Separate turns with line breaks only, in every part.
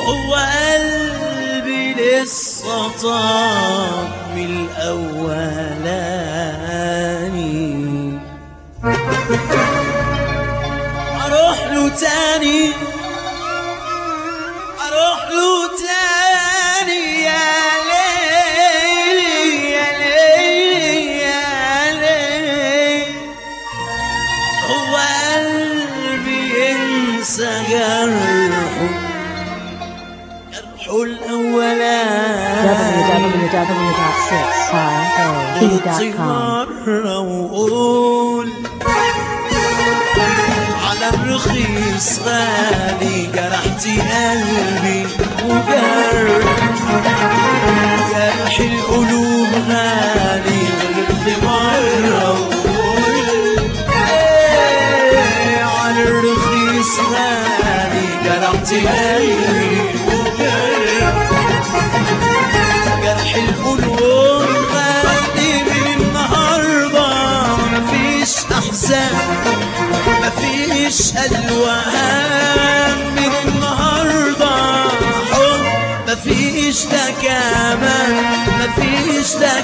هو قلبي لسه طاب من الأولاني أروح له تاني أروح له تاني يا ليلي يا ليلي يا ليلي هو قلبي ينسى جرحه جرحه الأولاني
www.6rp.com.
مرة وقول على الرخيص غالي جرحتي قلبي وجرح جرح القلوب غالي غلبت مرة وقول إيه على الرخيص غالي جرحتي قلبي وجرح جرح القلوب غالي من النهارده مفيش احزان مفيش الوان من النهارده حب مفيش ده كمان مفيش ده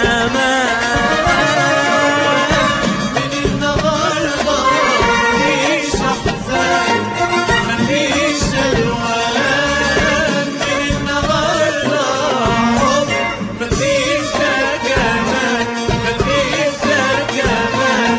كمان من النهارده مفيش احزان مفيش الوان من النهارده حب مفيش ده كمان مفيش ده كمان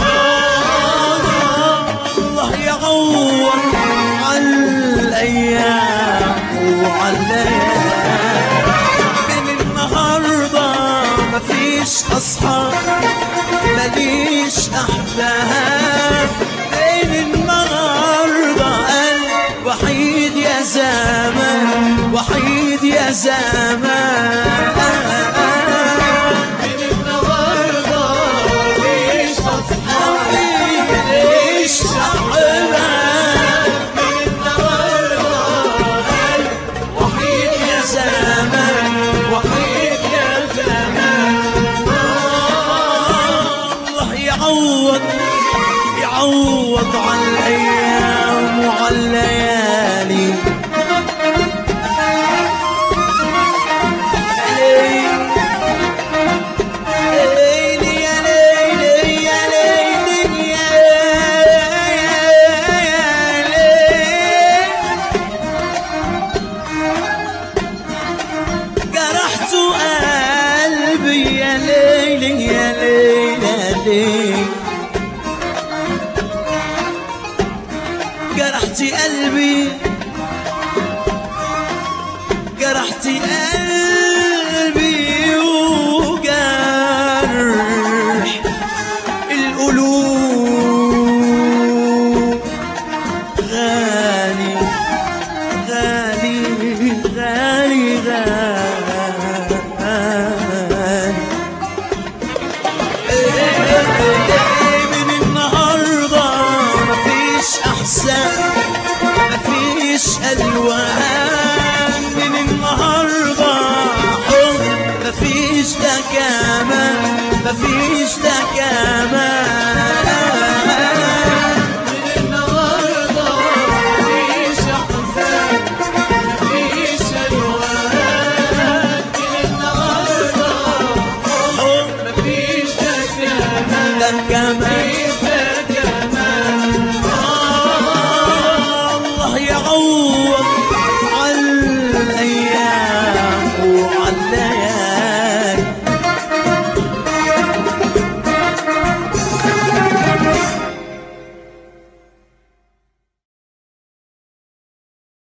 الله يعوض على الايام وعلى الليالي من النهارده مفيش اصحاب ماليش احباب من النهارده قلب وحيد يا زمان وحيد يا زمان من النهارده مفيش اصحاب ماليش احباب من النهارده قلب وحيد يا زمان وحيد يا زمان الله يعوض يعوض على الايام وعلى الليالي ليلي يا ليلي يا ليلي يا ليلي جرحت قلبي يا ليلي يا ليلي يا ليلي جرحت قلبي جرحت قلبي وجرح القلوب غالي غالي غالي غالي من النهارده مفيش احزان مفيش الوان من النهارده حب مفيش ده كمان مفيش ده كمان من النهارده مفيش احزان مفيش الوان من النهارده حب مفيش ده كمان ده كمان